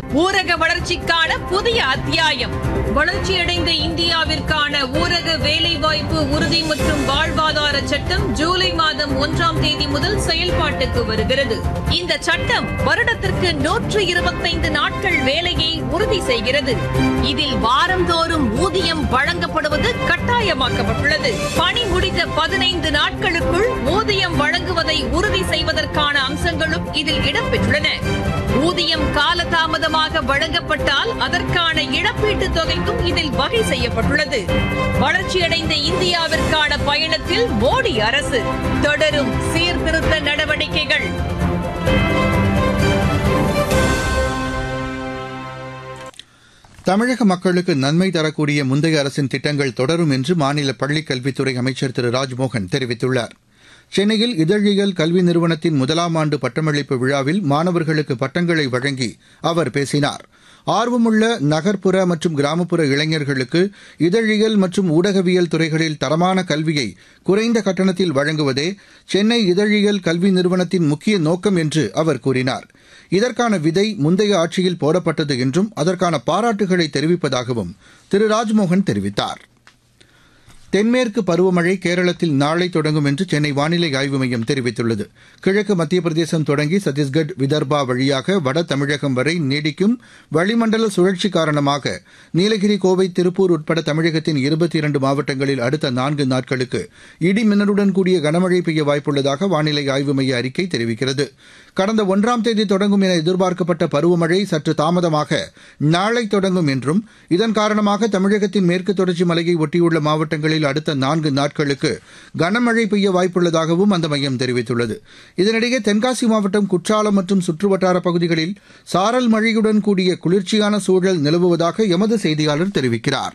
ஊரக வளர்ச்சிக்கான புதிய அத்தியாயம் வளர்ச்சியடைந்த இந்தியாவிற்கான ஊரக வேலைவாய்ப்பு உறுதி மற்றும் வாழ்வாதார சட்டம் ஜூலை மாதம் ஒன்றாம் தேதி முதல் செயல்பாட்டுக்கு வருகிறது இந்த சட்டம் வருடத்திற்கு நூற்று இருபத்தைந்து நாட்கள் வேலையை உறுதி செய்கிறது இதில் வாரந்தோறும் ஊதியம் வழங்கப்படுவது கட்டாயமாக்கப்பட்டுள்ளது பணி முடிந்த பதினைந்து நாட்களுக்குள் ஊதியம் வழங்குவதை உறுதி செய்வதற்கான அம்சங்களும் இதில் இடம்பெற்றுள்ளன ஊதியம் காலதாமதமாக வழங்கப்பட்டால் அதற்கான இழப்பீட்டுத் தொகைக்கும் இதில் வகை செய்யப்பட்டுள்ளது வளர்ச்சியடைந்த இந்தியாவிற்கான பயணத்தில் மோடி அரசு தொடரும் சீர்திருத்த நடவடிக்கைகள் தமிழக மக்களுக்கு நன்மை தரக்கூடிய முந்தைய அரசின் திட்டங்கள் தொடரும் என்று மாநில பள்ளிக் கல்வித்துறை அமைச்சர் திரு ராஜ்மோகன் தெரிவித்துள்ளார் சென்னையில் இதழியல் கல்வி நிறுவனத்தின் முதலாம் ஆண்டு பட்டமளிப்பு விழாவில் மாணவர்களுக்கு பட்டங்களை வழங்கி அவர் பேசினார் ஆர்வமுள்ள நகர்ப்புற மற்றும் கிராமப்புற இளைஞர்களுக்கு இதழியல் மற்றும் ஊடகவியல் துறைகளில் தரமான கல்வியை குறைந்த கட்டணத்தில் வழங்குவதே சென்னை இதழியல் கல்வி நிறுவனத்தின் முக்கிய நோக்கம் என்று அவர் கூறினார் இதற்கான விதை முந்தைய ஆட்சியில் போடப்பட்டது என்றும் அதற்கான பாராட்டுகளை தெரிவிப்பதாகவும் திரு ராஜ்மோகன் தெரிவித்தார் தென்மேற்கு பருவமழை கேரளத்தில் நாளை தொடங்கும் என்று சென்னை வானிலை ஆய்வு மையம் தெரிவித்துள்ளது கிழக்கு மத்திய பிரதேசம் தொடங்கி சத்தீஸ்கட் விதர்பா வழியாக வட தமிழகம் வரை நீடிக்கும் வளிமண்டல சுழற்சி காரணமாக நீலகிரி கோவை திருப்பூர் உட்பட தமிழகத்தின் இருபத்தி இரண்டு மாவட்டங்களில் அடுத்த நான்கு நாட்களுக்கு இடி மின்னலுடன் கூடிய கனமழை பெய்ய வாய்ப்புள்ளதாக வானிலை ஆய்வு மைய அறிக்கை தெரிவிக்கிறது கடந்த ஒன்றாம் தேதி தொடங்கும் என எதிர்பார்க்கப்பட்ட பருவமழை சற்று தாமதமாக நாளை தொடங்கும் என்றும் இதன் காரணமாக தமிழகத்தின் மேற்கு தொடர்ச்சி மலையை ஒட்டியுள்ள மாவட்டங்களில் அடுத்த நான்கு நாட்களுக்கு கனமழை பெய்ய வாய்ப்புள்ளதாகவும் அந்த மையம் தெரிவித்துள்ளது இதனிடையே தென்காசி மாவட்டம் குற்றாலம் மற்றும் சுற்றுவட்டார பகுதிகளில் சாரல் மழையுடன் கூடிய குளிர்ச்சியான சூழல் நிலவுவதாக எமது செய்தியாளர் தெரிவிக்கிறார்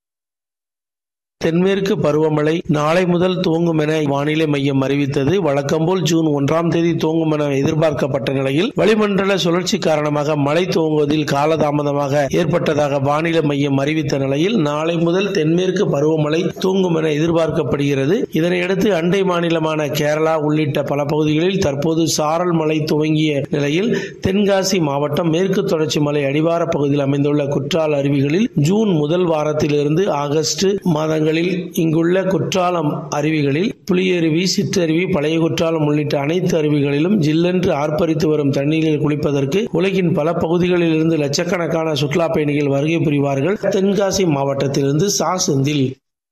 தென்மேற்கு பருவமழை நாளை முதல் துவங்கும் என வானிலை மையம் அறிவித்தது வழக்கம்போல் ஜூன் ஒன்றாம் தேதி துவங்கும் என எதிர்பார்க்கப்பட்ட நிலையில் வளிமண்டல சுழற்சி காரணமாக மழை துவங்குவதில் காலதாமதமாக ஏற்பட்டதாக வானிலை மையம் அறிவித்த நிலையில் நாளை முதல் தென்மேற்கு பருவமழை தூங்கும் என எதிர்பார்க்கப்படுகிறது இதனையடுத்து அண்டை மாநிலமான கேரளா உள்ளிட்ட பல பகுதிகளில் தற்போது சாரல் மழை துவங்கிய நிலையில் தென்காசி மாவட்டம் மேற்கு தொடர்ச்சி மலை அடிவார பகுதியில் அமைந்துள்ள குற்றால அருவிகளில் ஜூன் முதல் வாரத்திலிருந்து ஆகஸ்ட் மாதங்களில் இங்குள்ள குற்றாலம் அருவிகளில் புலியருவி சிற்றருவி பழைய குற்றாலம் உள்ளிட்ட அனைத்து அருவிகளிலும் ஜில்லென்று ஆர்ப்பரித்து வரும் தண்ணீரில் குளிப்பதற்கு உலகின் பல பகுதிகளில் இருந்து லட்சக்கணக்கான சுற்றுலா பயணிகள் வருகை புரிவார்கள் தென்காசி மாவட்டத்திலிருந்து சா செந்தில்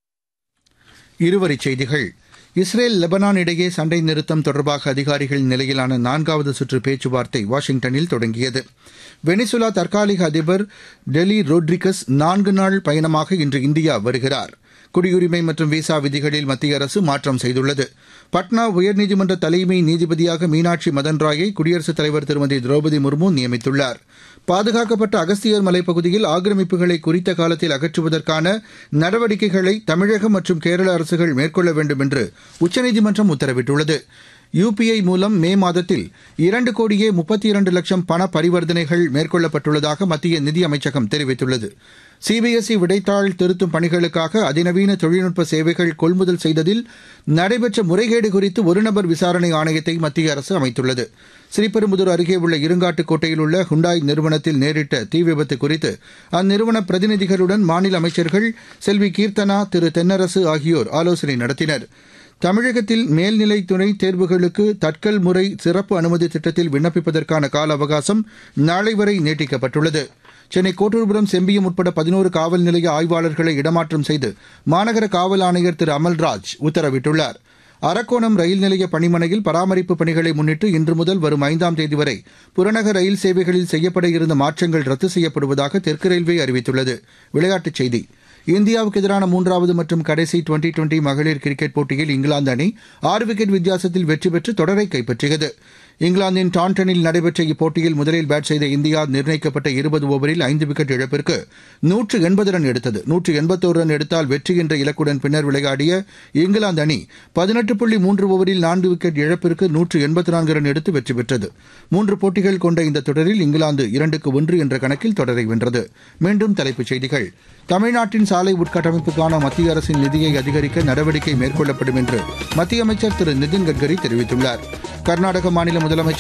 இருவரிச் செய்திகள் இஸ்ரேல் லெபனான் இடையே சண்டை நிறுத்தம் தொடர்பாக அதிகாரிகள் நிலையிலான நான்காவது சுற்று பேச்சுவார்த்தை வாஷிங்டனில் தொடங்கியது வெனிசுலா தற்காலிக அதிபர் டெலி ரோட்ரிகஸ் நான்கு நாள் பயணமாக இன்று இந்தியா வருகிறார் குடியுரிமை மற்றும் விசா விதிகளில் மத்திய அரசு மாற்றம் செய்துள்ளது பட்னா உயர்நீதிமன்ற தலைமை நீதிபதியாக மீனாட்சி மதன் ராயை குடியரசுத் தலைவர் திருமதி திரௌபதி முர்மு நியமித்துள்ளார் பாதுகாக்கப்பட்ட அகஸ்தியர் மலைப்பகுதியில் ஆக்கிரமிப்புகளை குறித்த காலத்தில் அகற்றுவதற்கான நடவடிக்கைகளை தமிழகம் மற்றும் கேரள அரசுகள் மேற்கொள்ள வேண்டும் என்று உச்சநீதிமன்றம் உத்தரவிட்டுள்ளது யுபிஐ மூலம் மே மாதத்தில் இரண்டு கோடியே முப்பத்தி இரண்டு லட்சம் பண பரிவர்த்தனைகள் மேற்கொள்ளப்பட்டுள்ளதாக மத்திய நிதியமைச்சகம் தெரிவித்துள்ளது சிபிஎஸ்இ விடைத்தாள் திருத்தும் பணிகளுக்காக அதிநவீன தொழில்நுட்ப சேவைகள் கொள்முதல் செய்ததில் நடைபெற்ற முறைகேடு குறித்து ஒருநபர் விசாரணை ஆணையத்தை மத்திய அரசு அமைத்துள்ளது ஸ்ரீபெரும்புதூர் அருகே உள்ள இருங்காட்டுக்கோட்டையில் உள்ள ஹுண்டாய் நிறுவனத்தில் நேரிட்ட தீ விபத்து குறித்து அந்நிறுவன பிரதிநிதிகளுடன் மாநில அமைச்சர்கள் செல்வி கீர்த்தனா திரு தென்னரசு ஆகியோர் ஆலோசனை நடத்தினர் தமிழகத்தில் மேல்நிலை துணை தேர்வுகளுக்கு தட்கல் முறை சிறப்பு அனுமதி திட்டத்தில் விண்ணப்பிப்பதற்கான கால அவகாசம் நாளை வரை நீட்டிக்கப்பட்டுள்ளது சென்னை கோட்டூர்புரம் செம்பியம் உட்பட பதினோரு காவல் நிலைய ஆய்வாளர்களை இடமாற்றம் செய்து மாநகர காவல் ஆணையர் திரு அமல்ராஜ் உத்தரவிட்டுள்ளார் அரக்கோணம் ரயில் நிலைய பணிமனையில் பராமரிப்பு பணிகளை முன்னிட்டு இன்று முதல் வரும் ஐந்தாம் தேதி வரை புறநகர் ரயில் சேவைகளில் செய்யப்பட இருந்த மாற்றங்கள் ரத்து செய்யப்படுவதாக தெற்கு ரயில்வே அறிவித்துள்ளது விளையாட்டுச் செய்தி இந்தியாவுக்கு எதிரான மூன்றாவது மற்றும் கடைசி டுவெண்டி டுவெண்டி மகளிர் கிரிக்கெட் போட்டியில் இங்கிலாந்து அணி ஆறு விக்கெட் வித்தியாசத்தில் வெற்றி பெற்று தொடரை கைப்பற்றியது இங்கிலாந்தின் டான்டனில் நடைபெற்ற இப்போட்டியில் முதலில் பேட் செய்த இந்தியா நிர்ணயிக்கப்பட்ட இருபது ஓவரில் ஐந்து விக்கெட் இழப்பிற்கு நூற்று எண்பது ரன் எடுத்தது நூற்று எண்பத்தோரு ரன் எடுத்தால் வெற்றி என்ற இலக்குடன் பின்னர் விளையாடிய இங்கிலாந்து அணி பதினெட்டு புள்ளி மூன்று ஓவரில் நான்கு விக்கெட் இழப்பிற்கு நூற்று எண்பத்தி நான்கு ரன் எடுத்து வெற்றி பெற்றது மூன்று போட்டிகள் கொண்ட இந்த தொடரில் இங்கிலாந்து இரண்டுக்கு ஒன்று என்ற கணக்கில் தொடரை வென்றது மீண்டும் தலைப்புச் செய்திகள் தமிழ்நாட்டின் சாலை உட்கட்டமைப்புக்கான மத்திய அரசின் நிதியை அதிகரிக்க நடவடிக்கை மேற்கொள்ளப்படும் என்று மத்திய அமைச்சர் திரு நிதின் கட்கரி தெரிவித்துள்ளார் கர்நாடக மாநில முதலமைச்சர்